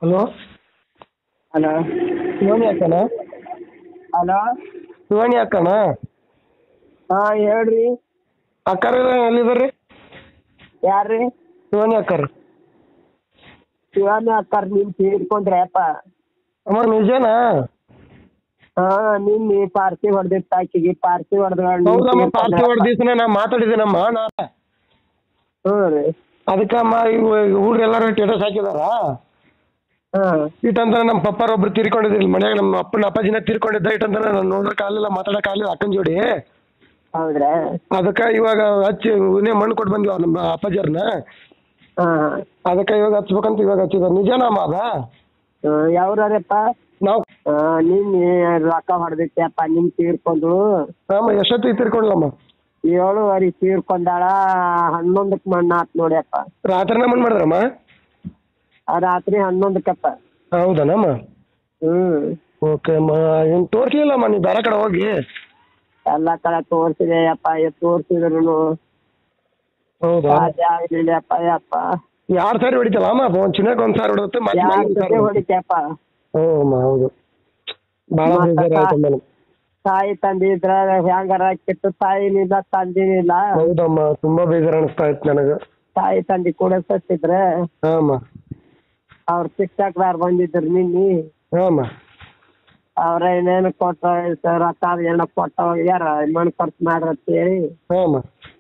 Hello hello Shivani ಅಕ್ಕನಾ hello Shivani ಅಕ್ಕನ ಹಾಂ ಹೇಳ್ರಿ ಅಕ್ಕಾರ ಎಲ್ಲಿದಾರ್ರಿ ಯಾರ್ರಿ ಶಿವಾನಿ ಅಕ್ಕಾರ ಶಿವಾನಿ ಅಕ್ಕಾರ ನೀನ್ ತೀರ್ಕೊಂಡ್ರೆ ಅಪ್ಪ ಅಮ್ಮ ನಿಜನಾ ಹಾ ನಿನ್ನೆ ಪಾರ್ಸಿ ಹೊಡೆದಿತ್ತು ಆಕಿಗೆ ಪಾರ್ಸಿ ಹೌದಮ್ಮ ಪಾರ್ಟಿ ಹೊಡೆದ ಹೊಡೆದ ದಿವಸನೇ ನಾ ಮಾತಾಡಿದ್ದೀನಮ್ಮ ನಾ ಹ್ಞೂ ರೀ ಅದಕ್ಕಮ್ಮ ಇವು ಹುಡ್ರು ಎಲ್ಲರೂ ಸ್ಟೇಟಸ್ ಹಾಕಿದಾರ ಹಾಂ ಇಟ್ಟಂದ್ರೆ ನಮ್ಮ ಪಪ್ಪಾರ ಒಬ್ರು ತೀರ್ಕೊಂಡಿದ್ದಿಲ್ಲ ಮನ್ಯಾಗ ನಮ್ಮ ಅಪ್ಪನ ಅಪ್ಪಾಜಿನ ತೀರ್ಕೊಂಡಿದ್ದ ಇಟ್ಟಂದ್ರೆ ನಾನು ನೋಡಕ್ ಆಗಲಿಲ್ಲ ಮಾತಾಡಕ್ ಆಗಲಿಲ್ಲ ಅಕ್ಕನ ಜೋಡಿ ಹೌದ್ರಾ ಅದಕ್ಕೆ ಇವಾಗ ಹಚ್ಚಿ ಇವನೇ ಮಣ್ಣು ಕೊಟ್ಟು ಬಂದ್ವಿ ನಮ್ಮ ಅಪ್ಪಾಜಿಯವ್ರನ್ನ ಹಾಂ ಅದಕ್ಕೆ ಇವಾಗ ಹಚ್ಬೇಕಂತ ಇವಾಗ ಹಚ್ಚಿದ ನಿಜನಮ್ಮ ಅದ ಯಾವ್ರಪ್ಪ ನಾವು ನಿನ್ನೆ ರೊಕ್ಕ ಹೊಡೆದಿತ್ತಪ್ಪ ನಿನ್ ತೀರ್ಕೊಂಡು ಅಮ್ಮ ಎಷ್ಟೊತ್ತಿಗೆ ತೀರ್ಕೊಂಡ್ಲಮ್ಮ ಏಳುವರೆ ತೀರ್ಕೊಂಡಾಳ ಹನ್ನೊಂದಕ್ಕೆ ಮಣ್ಣು ಆತ್ ನೋಡ್ಯಪ್ಪ ರಾತ್ರಿನೇ ಮಣ್ಣು ಮಾಡಿದ್ರಮ್ಮ ಆ ರಾತ್ರಿ ಹನ್ನೊಂದಕ್ಕಪ್ಪ ಹೌದನಮ್ಮ ಹ್ಞೂ ಓಕೆ ಅಮ್ಮ ಏನು ತೋರಿಸ್ಲಿಲ್ಲಮ್ಮ ನೀವು ಬೇರೆ ಕಡೆ ಹೋಗಿ ಎಲ್ಲ ಕಡೆ ತೋರಿಸಿದೆ ಅಪ್ಪ ತೋರಿಸಿದ್ರು ಹೌದಾ ಆಗ್ಲಿಲ್ಲಪ್ಪ ಯಪ್ಪ ಯಾರು ಸಾರಿ ಹೊಡಿತಲ್ಲ ಅಮ್ಮ ಒಂದು ಚಿನ್ನಕ್ಕೆ ಒಂದು ಸಾರಿ ಹೊಡುತ್ತೆ ಮತ್ತೆ ಯಾರ ಮನೆಗೆ ಒಂದ್ ಸಾರಿ ಜೊತೆ ಹೊಡಿತೆ. ಹೊಡಿತಪ್ಪ ಹ್ಞೂ ಅಮ್ಮ ಹೌದು ಭಾಳ ಮತ್ತೆ ಬೇಜಾರು ಆಯ್ತು ಮೇಡಮ್ ತಾಯಿ ತಂದಿದ್ರ ಹೆಂಗಾರ ಕೆಟ್ಟು ತಾಯಿನಿಲ್ಲ ತಂದಿನಿಲ್ಲ ಹೌದಮ್ಮ ತುಂಬಾ ಬೇಜಾರು ಅನಿಸ್ತಾ ಇತ್ತು ನನಗೆ ತಾಯಿ ತಂದಿ ಕೂಡ ಸತ್ತಿದ್ರೆ ಹಾಂ ಅಮ್ಮ ಅವ್ರ ಶಿಕ್ಷಕರು ಬಂದಿದ್ರು ನಿನ್ನಿ ಹಾಂ ಅಮ್ಮ ಅವ್ರ ಏನೇನು ಕೊಟ್ಟ ರೊಕ್ಕ ಏನೋ ಕೊಟ್ಟ ಹೋಗ್ಯಾರ ಮಣ್ಣು ಖರ್ಚು ಮಾಡ್ರಿ ಅಂತ ಹೇಳಿ ಹಾಂ ಅಮ್ಮ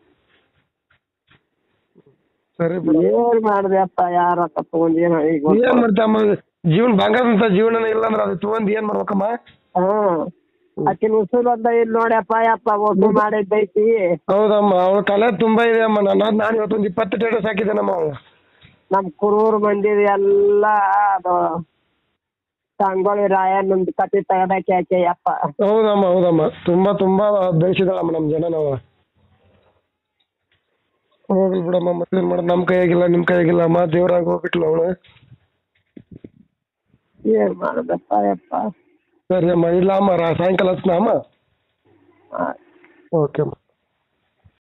ಸರಿ ಬಿಡು ಏನ್ ಮಾಡ್ದೆಪ್ಪ ಯಾರ ರೊಕ್ಕ ತಗೊಂಡ್ ಏನ್ ಈಗ ಏನ್ ಮಾಡ್ತಮ್ಮ ಜೀವನ ಬಂಗಾರದಂತ ಜೀವನ ಇಲ್ಲ ಅಂದ್ರೆ ಅದು ತಗೊಂಡ್ ಏನ್ ಮಾಡ್ಬೇಕಮ್ಮ ಹ್ಮ್ ಆಕಿನ ಉಸುಲ್ ಒಂದ ಇಲ್ಲಿ ನೋಡ್ಯಪ್ಪ ಯಪ್ಪ ಒಬ್ಬ ಮಾಡಿದ್ದೈತಿ ಹೌದಮ್ಮ ಅವಳ ತಲೆ ತುಂಬಾ ಇದೆ ಅಮ್ಮ ನಾನು ನಾನು ಇವತ್ತೊಂದು ಇಪ್ಪತ್ತು ಟೇಟಸ್ ಹಾಕಿದ್ದೇನಮ್ಮ ಅವಳು ನಮ್ ಕುರೂರ್ ಮಂದಿ ಎಲ್ಲ ಅದು ಸಂಗೊಳ್ಳಿ ರಾಯಣ್ಣಂದ್ ಕತೆ ತಗದಾಕಿ ಆಕೆ ಯಪ್ಪ ಹೌದಮ್ಮ ಹೌದಮ್ಮ ತುಂಬಾ ತುಂಬಾ ಬೆಳೆಸಿದಾಳಮ್ಮ ನಮ್ಮ ಜನ ನಾವು ಹೋಗ್ಲಿ ಬಿಡಮ್ಮ ಮತ್ತೇನ್ ಮಾಡೋದು ನಮ್ಮ ಕೈಯಾಗಿಲ್ಲ ನಿಮ್ಮ ಕೈಯಾಗಿಲ್ಲ ಅಮ್ಮ ದೇವ್ರಾಗ ಹೋಗ್ಬಿಟ್ಲು ಅವಳು ಏನ್ ಮಾಡೋದಪ್ಪ ಯಪ್ಪ ಸರಿ ಅಮ್ಮ ಇಲ್ಲ ಅಮ್ಮ ರಾ- ಸಾಯಂಕಾಲ ಹಚ್ನಾ ಅಮ್ಮ ಆ. ಓಕೆ ಅಮ್ಮ